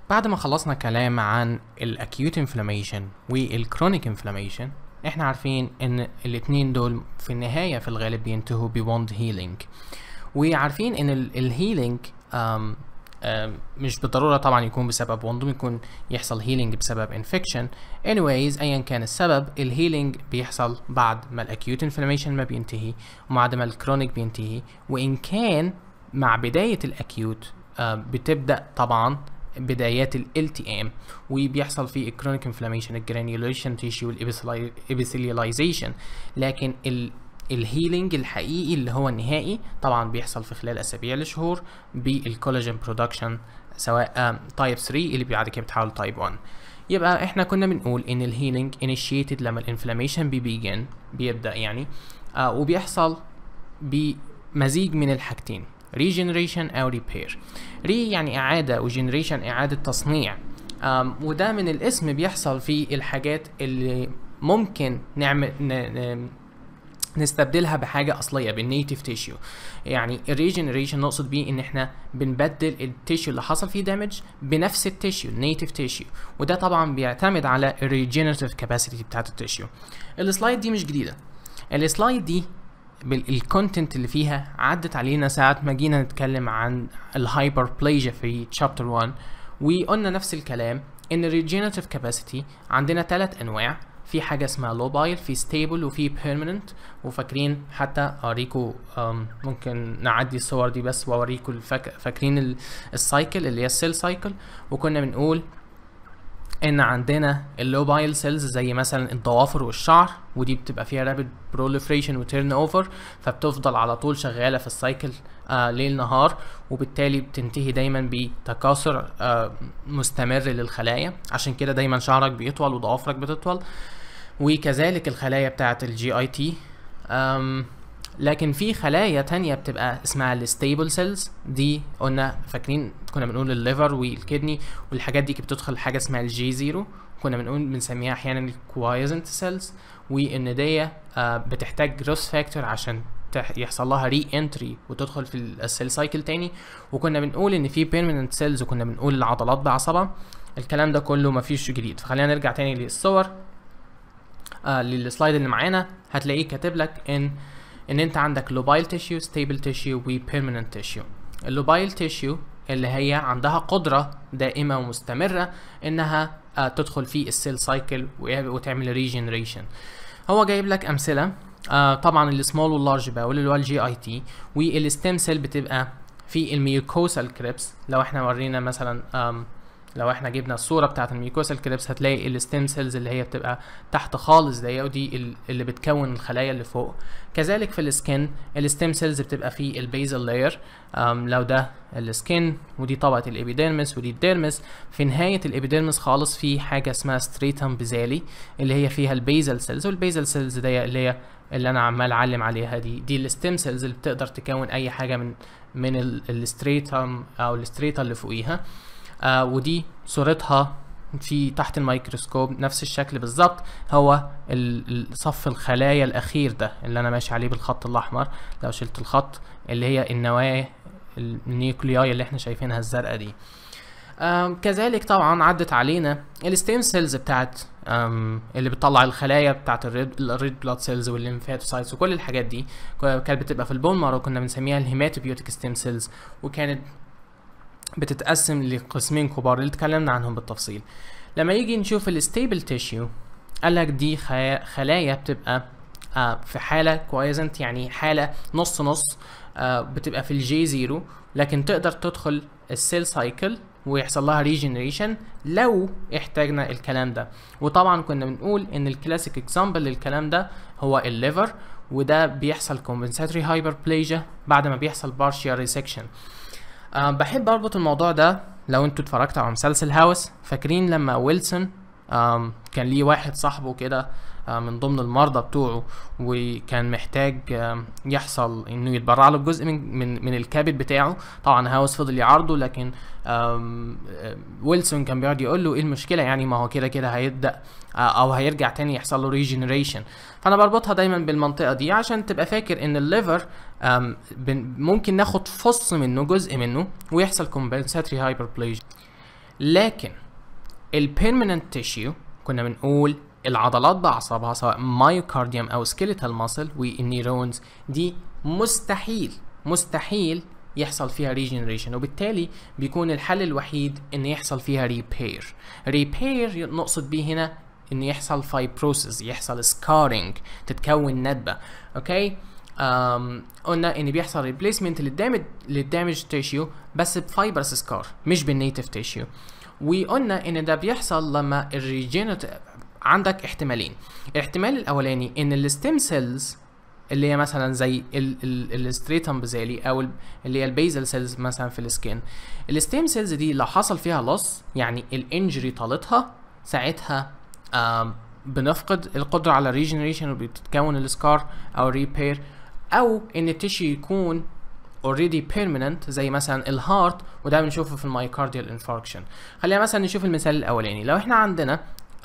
بعد ما خلصنا كلام عن الاكيوت انفلاميشن والكرونيك انفلاميشن احنا عارفين ان الاتنين دول في النهاية في الغالب بينتهوا بوند هيلينج وعارفين ان الهيلينج مش بالضرورة طبعا يكون بسبب وند ممكن يحصل هيلينج بسبب انفكشن anyways ايا كان السبب الهيلينج بيحصل بعد ما الاكيوت انفلاميشن ما بينتهي وبعد ما الكرونيك بينتهي وان كان مع بداية الاكيوت بتبدأ طبعا بدايات ال LTM وبيحصل فيه الكرونيك انفلاميشن الجرانيوليشن تيشو والابيثيلياليزيشن لكن ال الهيلينج الحقيقي اللي هو النهائي طبعا بيحصل في خلال اسابيع لشهور بالكولاجين برودكشن سواء تايب 3 اللي بعد كده بتحول تايب 1 يبقى احنا كنا بنقول ان الهيلينج انيشيتد لما الانفلاميشن بيبيجن بيبدا يعني آه وبيحصل بمزيج من الحاجتين ريجنريشن او ريبير ري يعني اعاده وجنريشن اعاده تصنيع وده من الاسم بيحصل في الحاجات اللي ممكن نعمل ن... نستبدلها بحاجة أصلية بالنيتيف تيشيو يعني الريجنريشن نقصد بيه إن إحنا بنبدل التيشيو اللي حصل فيه دامج بنفس التيشيو النيتيف تيشيو وده طبعا بيعتمد على الريجنريتيف كاباسيتي بتاعت التيشيو السلايد دي مش جديدة السلايد دي بالكونتنت اللي فيها عدت علينا ساعة ما جينا نتكلم عن الهايبر بلايجيا في شابتر 1 وقلنا نفس الكلام ان الريجنريتيف كاباسيتي عندنا ثلاث انواع في حاجة اسمها لوبايل في ستيبل وفي بيرمننت وفاكرين حتى اوريكم ممكن نعدي الصور دي بس واوريكم الفك... فاكرين السايكل اللي هي السيل سايكل وكنا بنقول ان عندنا اللوبايل سيلز زي مثلا الضوافر والشعر ودي بتبقى فيها رابid proliferation وتيرن اوفر فبتفضل على طول شغاله في السايكل آه ليل نهار وبالتالي بتنتهي دايما بتكاثر آه مستمر للخلايا عشان كده دايما شعرك بيطول وضوافرك بتطول وكذلك الخلايا بتاعه الجي اي تي لكن في خلايا تانية بتبقى اسمها الستيبل سيلز دي قلنا فاكرين كنا بنقول الليفر والكدني والحاجات دي كانت بتدخل حاجه اسمها الجي زيرو كنا بنقول بنسميها احيانا الكوايزنت سيلز وان دي آه بتحتاج جروث فاكتور عشان يحصل لها ري انتري وتدخل في السيل سايكل تاني وكنا بنقول ان في بيرمننت سيلز وكنا بنقول العضلات بعصبها الكلام ده كله مفيش جديد فخلينا نرجع تاني للصور آه للسلايد اللي معانا هتلاقيه كاتب لك ان ان انت عندك لوبايل تيشيو ستيبل تيشيو وبيرمننت تيشيو اللوبايل تيشيو اللي هي عندها قدرة دائمة ومستمرة انها آه تدخل في السيل سايكل وتعمل ريجنريشن هو جايب لك امثلة آه طبعا السمول واللارج باول اللي هو الجي اي تي والستيم سيل بتبقى في الميوكوسال كريبس لو احنا ورينا مثلا لو احنا جبنا الصوره بتاعت الميوكوسال كريبس هتلاقي الستيم سيلز اللي هي بتبقى تحت خالص دي ودي اللي بتكون الخلايا اللي فوق كذلك في السكن الستيم سيلز بتبقى في البيزل لاير لو ده السكن ودي طبقه الابيديرمس ودي الديرمس في نهايه الابيديرمس خالص في حاجه اسمها ستريتم بيزالي اللي هي فيها البيزل سيلز والبيزل سيلز دي اللي هي اللي انا عمال اعلم عليها دي دي الستيم سيلز اللي بتقدر تكون اي حاجه من من الستريتم او الستريتا اللي فوقيها آه ودي صورتها في تحت الميكروسكوب نفس الشكل بالظبط هو صف الخلايا الاخير ده اللي انا ماشي عليه بالخط الاحمر لو شلت الخط اللي هي النواه النيوكلياي اللي احنا شايفينها الزرقاء دي آم كذلك طبعا عدت علينا الستيم سيلز بتاعت اللي بتطلع الخلايا بتاعت الريد الريد بلاد سيلز والليمفاتوسايتس وكل الحاجات دي كانت بتبقى في البون مارو كنا بنسميها الهيماتوبيوتيك ستيم سيلز وكانت بتتقسم لقسمين كبار اللي اتكلمنا عنهم بالتفصيل لما يجي نشوف الستيبل تيشيو قال لك دي خلايا بتبقى آه في حاله كويزنت يعني حاله نص نص آه بتبقى في الجي زيرو لكن تقدر تدخل السيل سايكل ويحصل لها ريجنريشن لو احتاجنا الكلام ده وطبعا كنا بنقول ان الكلاسيك اكزامبل للكلام ده هو الليفر وده بيحصل كومبنساتوري هايبربليجيا بعد ما بيحصل بارشيال ريسكشن أه بحب اربط الموضوع ده لو انتوا اتفرجتوا على مسلسل هاوس فاكرين لما ويلسون كان ليه واحد صاحبه كده من ضمن المرضى بتوعه وكان محتاج يحصل انه يتبرع له بجزء من من من الكبد بتاعه طبعا هاوس فضل يعارضه لكن ويلسون كان بيقعد يقول له ايه المشكله يعني ما هو كده كده هيبدا او هيرجع تاني يحصل له ريجنريشن فانا بربطها دايما بالمنطقه دي عشان تبقى فاكر ان الليفر ممكن ناخد فص منه جزء منه ويحصل كومبنساتري هايبربليجيا لكن البيرمننت تيشيو كنا بنقول العضلات باعصابها سواء مايوكارديوم او سكيليتال ماسل والنيرونز دي مستحيل مستحيل يحصل فيها ريجنريشن وبالتالي بيكون الحل الوحيد ان يحصل فيها ريبير ريبير نقصد بيه هنا ان يحصل فايبروسيس يحصل سكارينج تتكون ندبه اوكي أم قلنا ان بيحصل ريبليسمنت للدامج للدامج تيشيو بس بفايبرس سكار مش بالنيتف تيشيو وقلنا ان ده بيحصل لما الريجينيت عندك احتمالين الاحتمال الاولاني ان الستيم سيلز اللي هي مثلا زي الستريتم بزالي او ال- اللي هي البيزل سيلز مثلا في السكين الستيم سيلز دي لو حصل فيها لص يعني الانجري طالتها ساعتها آم، بنفقد القدرة على الريجنريشن وبتتكون السكار او ريبير او ان التشي يكون اوريدي بيرمننت زي مثلا الهارت وده بنشوفه في المايكارديال انفاركشن خلينا مثلا نشوف المثال الاولاني لو احنا عندنا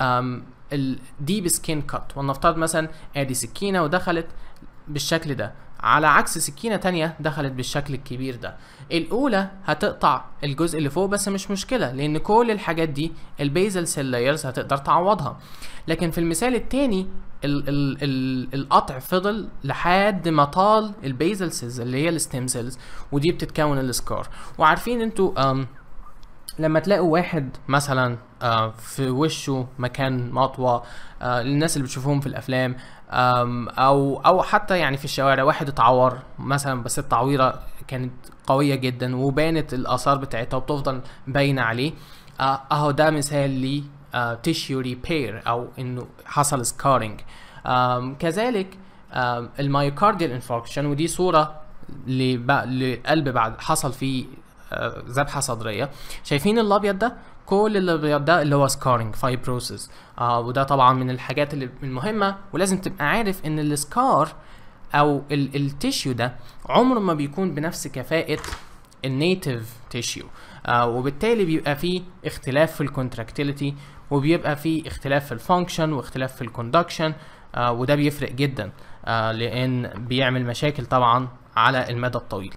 الديب سكين كات ولنفترض مثلا ادي سكينه ودخلت بالشكل ده على عكس سكينه تانية دخلت بالشكل الكبير ده الاولى هتقطع الجزء اللي فوق بس مش مشكله لان كل الحاجات دي البيزل سيل لايرز هتقدر تعوضها لكن في المثال التاني ال ال ال القطع فضل لحد ما طال البيزل سيلز اللي هي الستيم سيلز ودي بتتكون السكار وعارفين انتوا أم لما تلاقوا واحد مثلا آه، في وشه مكان مطوة آه، للناس اللي بتشوفوهم في الافلام آم، او او حتى يعني في الشوارع واحد اتعور مثلا بس التعويره كانت قويه جدا وبانت الاثار بتاعتها وبتفضل باينه عليه آه، اهو ده مثال ل تيشيو ريبير او انه حصل سكارينج كذلك آم، المايوكارديال انفاركشن ودي صوره لب- لقلب بعد حصل فيه آه، ذبحه صدريه شايفين الابيض ده كل الابيض ده اللي هو سكارينج فايبروسيس آه وده طبعا من الحاجات اللي المهمه ولازم تبقى عارف ان السكار او ال- التيشيو ده عمره ما بيكون بنفس كفاءه النيتيف تيشيو آه وبالتالي بيبقى فيه اختلاف في الكونتراكتيليتي وبيبقى فيه اختلاف في الفانكشن واختلاف في الكوندكشن آه وده بيفرق جدا آه لان بيعمل مشاكل طبعا على المدى الطويل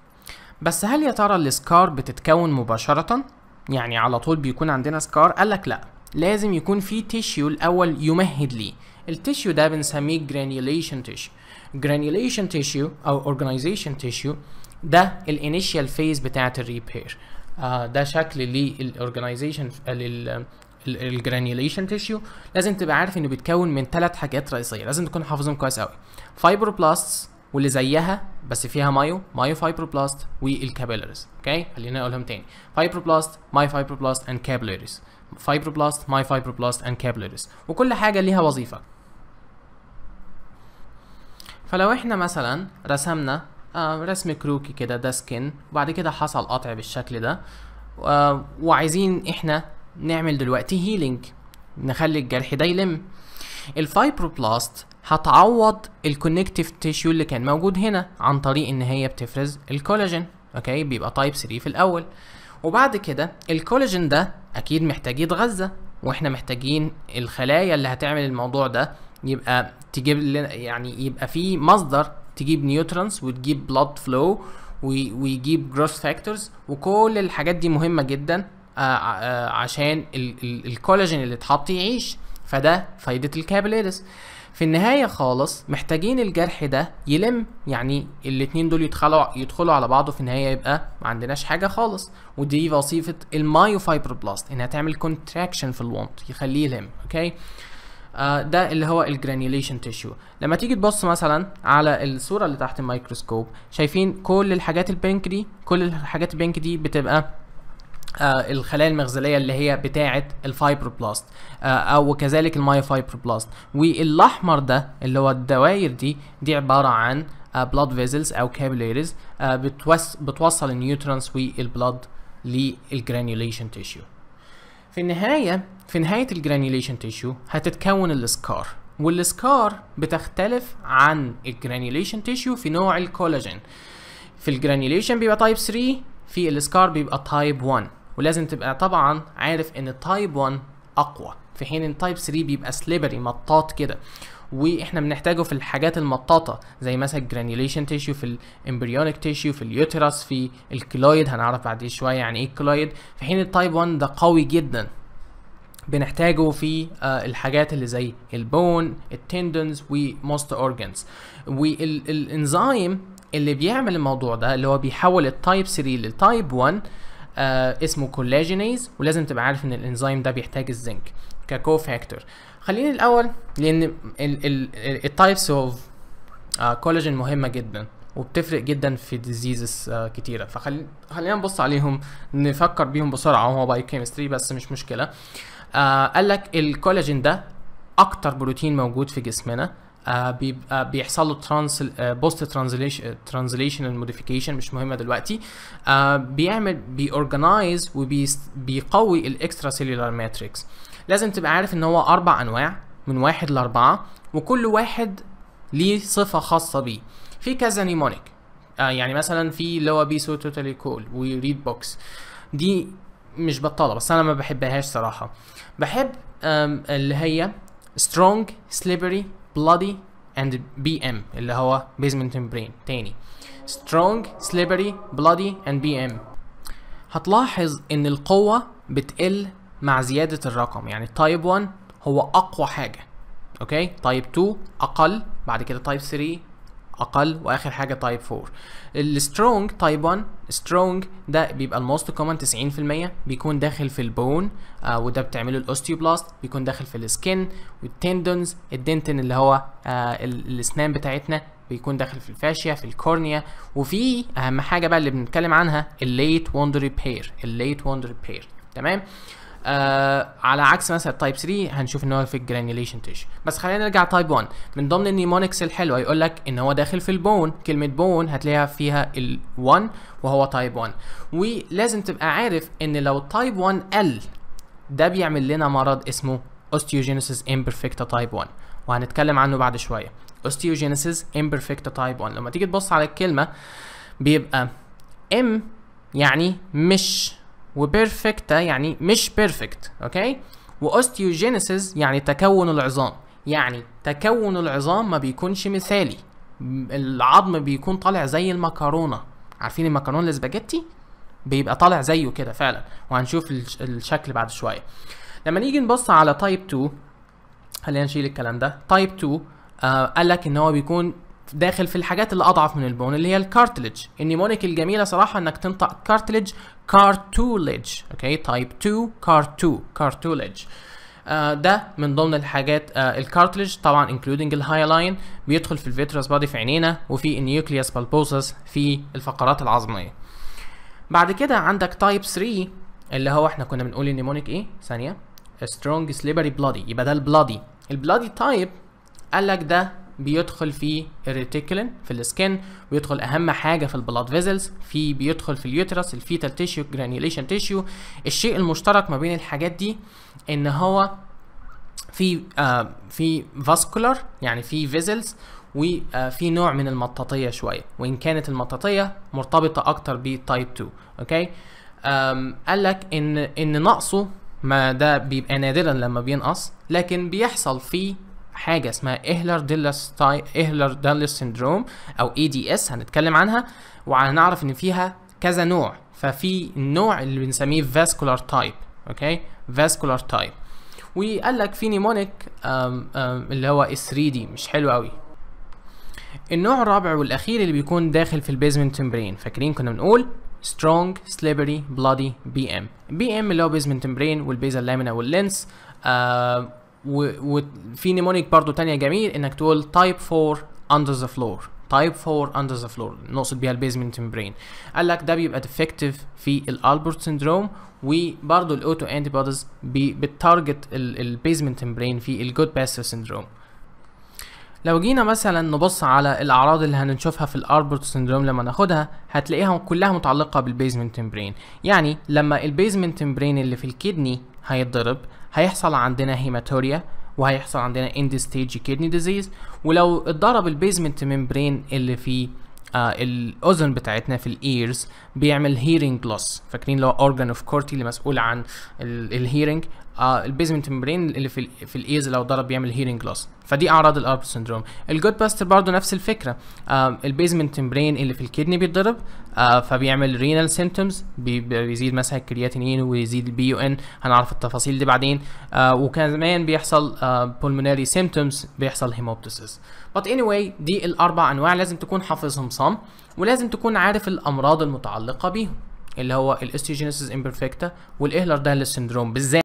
بس هل يا ترى السكار بتتكون مباشرة؟ يعني على طول بيكون عندنا سكار؟ قالك لا لازم يكون في تيشيو الأول يمهد ليه التيشيو ده بنسميه جرانيوليشن تيشيو جرانيوليشن تيشيو أو اورجانيزيشن تيشيو ده الانيشال فيز بتاعة الريبير آه ده شكل للاورجانيزيشن الجرانيوليشن تيشيو لازم تبقى عارف انه بيتكون من ثلاث حاجات رئيسيه لازم تكون حافظهم كويس قوي فايبروبلاستس واللي زيها بس فيها مايو مايو فايبروبلاست والكابيلاريز اوكي خلينا اقولهم تاني فايبروبلاست ماي فايبروبلاست اند كابيلاريز فايبروبلاست ماي فايبروبلاست اند كابيلاريز وكل حاجه ليها وظيفه فلو احنا مثلا رسمنا آه رسم كروكي كده ده سكن وبعد كده حصل قطع بالشكل ده آه وعايزين احنا نعمل دلوقتي هيلينج نخلي الجرح ده يلم الفايبروبلاست هتعوض الكونكتيف تيشيو اللي كان موجود هنا عن طريق ان هي بتفرز الكولاجين اوكي بيبقى تايب 3 في الاول وبعد كده الكولاجين ده اكيد محتاج يتغذى واحنا محتاجين الخلايا اللي هتعمل الموضوع ده يبقى تجيب لنا يعني يبقى في مصدر تجيب نيوترونز وتجيب بلاد فلو ويجيب جروث فاكتورز وكل الحاجات دي مهمه جدا آه آه عشان ال- ال- الكولاجين اللي اتحط يعيش فده فايده الكابيلاريز في النهاية خالص محتاجين الجرح ده يلم يعني الاتنين دول يدخلوا يدخلوا على بعض وفي النهاية يبقى ما عندناش حاجة خالص ودي وظيفة المايوفايبروبلاست انها تعمل كونتراكشن في الوند يخليه يلم اوكي آه ده اللي هو الجرانيوليشن تيشو لما تيجي تبص مثلا على الصورة اللي تحت الميكروسكوب شايفين كل الحاجات البينك دي كل الحاجات البينك دي بتبقى آه الخلايا المغزليه اللي هي بتاعه الفايبروبلاست آه او كذلك المايوفايبروبلاست والاحمر ده اللي هو الدوائر دي دي عباره عن بلاد فيزلز او كابيلاريز آه بتوص بتوصل النيوترونز والبلاد للجرانيوليشن تيشيو في النهايه في نهايه الجرانيوليشن تيشيو هتتكون السكار والسكار بتختلف عن الجرانيوليشن تيشيو في نوع الكولاجين في الجرانيوليشن بيبقى تايب 3 في السكار بيبقى تايب 1 ولازم تبقى طبعا عارف ان التايب 1 اقوى في حين ان تايب 3 بيبقى سليبري مطاط كده واحنا بنحتاجه في الحاجات المطاطه زي مثلا جرانيوليشن تيشيو في الامبريونيك تيشيو في اليوترس في الكلويد هنعرف بعد شويه يعني ايه الكلويد في حين التايب 1 ده قوي جدا بنحتاجه في آه الحاجات اللي زي البون التندونز وموست اورجانز والانزيم اللي بيعمل الموضوع ده اللي هو بيحول التايب 3 للتايب 1 آه اسمه كولاجينيز ولازم تبقى عارف ان الانزيم ده بيحتاج الزنك ككو فاكتور خليني الاول لان التايبس اوف كولاجين مهمه جدا وبتفرق جدا في ديزيزز uh, كتيره فخلينا خلينا نبص عليهم نفكر بيهم بسرعه وهو بايو كيمستري بس مش مشكله uh, قال لك الكولاجين ده اكتر بروتين موجود في جسمنا آه بيبقى بيحصل له ترانس بوست ترانزليشن موديفيكيشن مش مهمه دلوقتي آه بيعمل بيورجنايز وبيقوي الاكسترا سيلولار ماتريكس لازم تبقى عارف ان هو اربع انواع من واحد لاربعه وكل واحد ليه صفه خاصه بيه في كذا نيمونيك آه يعني مثلا في اللي هو بيسو توتالي كول وريد بوكس دي مش بطاله بس انا ما بحبهاش صراحه بحب اللي هي سترونج سليبري bloody and BM اللي هو basement membrane تاني strong slippery bloody and BM هتلاحظ ان القوة بتقل مع زيادة الرقم يعني تايب 1 هو اقوى حاجة اوكي تايب 2 اقل بعد كده تايب 3 اقل واخر حاجه تايب 4 السترونج تايب 1 سترونج ده بيبقى الموست كومن 90% بيكون داخل في البون آه وده بتعمله الاوستيوبلاست بيكون داخل في السكين والتندونز الدنتن اللي هو آه الاسنان بتاعتنا بيكون داخل في الفاشيا في الكورنيا وفي اهم حاجه بقى اللي بنتكلم عنها الليت ووند ريبير الليت ووند ريبير تمام آه على عكس مثلا تايب 3 هنشوف ان هو في الجرانيوليشن تيشو بس خلينا نرجع تايب 1 من ضمن النيمونكس الحلوه يقول لك ان هو داخل في البون كلمه بون هتلاقيها فيها ال1 وهو تايب 1 ولازم تبقى عارف ان لو تايب 1 قل ده بيعمل لنا مرض اسمه osteogenesis imperfecta type 1 وهنتكلم عنه بعد شويه osteogenesis imperfecta type 1 لما تيجي تبص على الكلمه بيبقى ام يعني مش وبيرفكتا يعني مش بيرفكت اوكي واوستيوجينيسيس يعني تكون العظام يعني تكون العظام ما بيكونش مثالي العظم بيكون طالع زي المكرونه عارفين المكرونه الاسباجيتي بيبقى طالع زيه كده فعلا وهنشوف الشكل بعد شويه لما نيجي نبص على تايب 2 خلينا نشيل الكلام ده تايب 2 آه قال لك ان هو بيكون داخل في الحاجات اللي اضعف من البون اللي هي الكارتلج النيمونيك الجميله صراحه انك تنطق كارتلج كارتولج اوكي تايب 2 كارتو كارتولج آه ده من ضمن الحاجات آه الكارتلج طبعا انكلودنج الهايلاين بيدخل في الفيترس بادي في عينينا وفي النيوكليوس بالبوسس في الفقرات العظميه بعد كده عندك تايب 3 اللي هو احنا كنا بنقول النيمونيك ايه ثانيه سترونج سليبري بلادي يبقى ده البلادي البلادي تايب قال لك ده بيدخل في الريتيكولين في السكن بيدخل اهم حاجه في البلاد فيزلز في بيدخل في اليوترس الفيتال تيشيو جرانيوليشن تيشيو الشيء المشترك ما بين الحاجات دي ان هو في آه في فاسكولار يعني في فيزلز وفي نوع من المطاطيه شويه وان كانت المطاطيه مرتبطه اكتر بتايب 2 اوكي قال لك ان ان نقصه ما ده بيبقى نادرا لما بينقص لكن بيحصل في حاجه اسمها اهلر ديلس تاي اهلر ديلس سيندروم او اي دي اس هنتكلم عنها وهنعرف ان فيها كذا نوع ففي النوع اللي بنسميه فاسكولار تايب اوكي فاسكولار تايب وقال لك في نيمونيك أم أم اللي هو اس 3 دي مش حلو قوي النوع الرابع والاخير اللي بيكون داخل في البيزمنت تمبرين فاكرين كنا بنقول سترونج سليبري بلادي بي ام بي ام اللي هو بيزمنت تمبرين والبيزال لامينا واللينس آه وفي نيمونيك برضو تانية جميل انك تقول تايب 4 اندر ذا فلور تايب 4 اندر ذا فلور نقصد بيها البيزمنت ممبرين قال لك ده بيبقى ديفكتيف في الالبرت سندروم وبرضو الاوتو انتي بوديز بتارجت البيزمنت ممبرين في الجود باستر سندروم لو جينا مثلا نبص على الاعراض اللي هنشوفها في الاربرت سندروم لما ناخدها هتلاقيها كلها متعلقه بالبيزمنت ممبرين يعني لما البيزمنت ممبرين اللي في الكدني هيتضرب هيحصل عندنا هيماتوريا وهيحصل عندنا اند ستيج كيدني ديزيز ولو اتضرب البيزمنت ممبرين اللي في آه الاذن بتاعتنا في الايرز بيعمل هيرنج لوس فاكرين اللي هو اورجان اوف كورتي اللي مسؤول عن الهيرنج آه البيزمنت ممبرين اللي في ال في الايز لو ضرب بيعمل هيرنج لوس فدي اعراض الارب سندروم الجود باستر برضه نفس الفكره آه البيزمنت ممبرين اللي في الكدني بيتضرب آه فبيعمل رينال سيمتومز بي بيزيد مثلا الكرياتينين ويزيد البي يو ان هنعرف التفاصيل دي بعدين آه وكمان بيحصل آه بولموناري سيمتومز بيحصل هيموبتسيس but anyway دي الاربع انواع لازم تكون حافظهم صم ولازم تكون عارف الامراض المتعلقه بيهم اللي هو الاستيوجينيسيس امبرفكتا والاهلر دانلس سندروم بالذات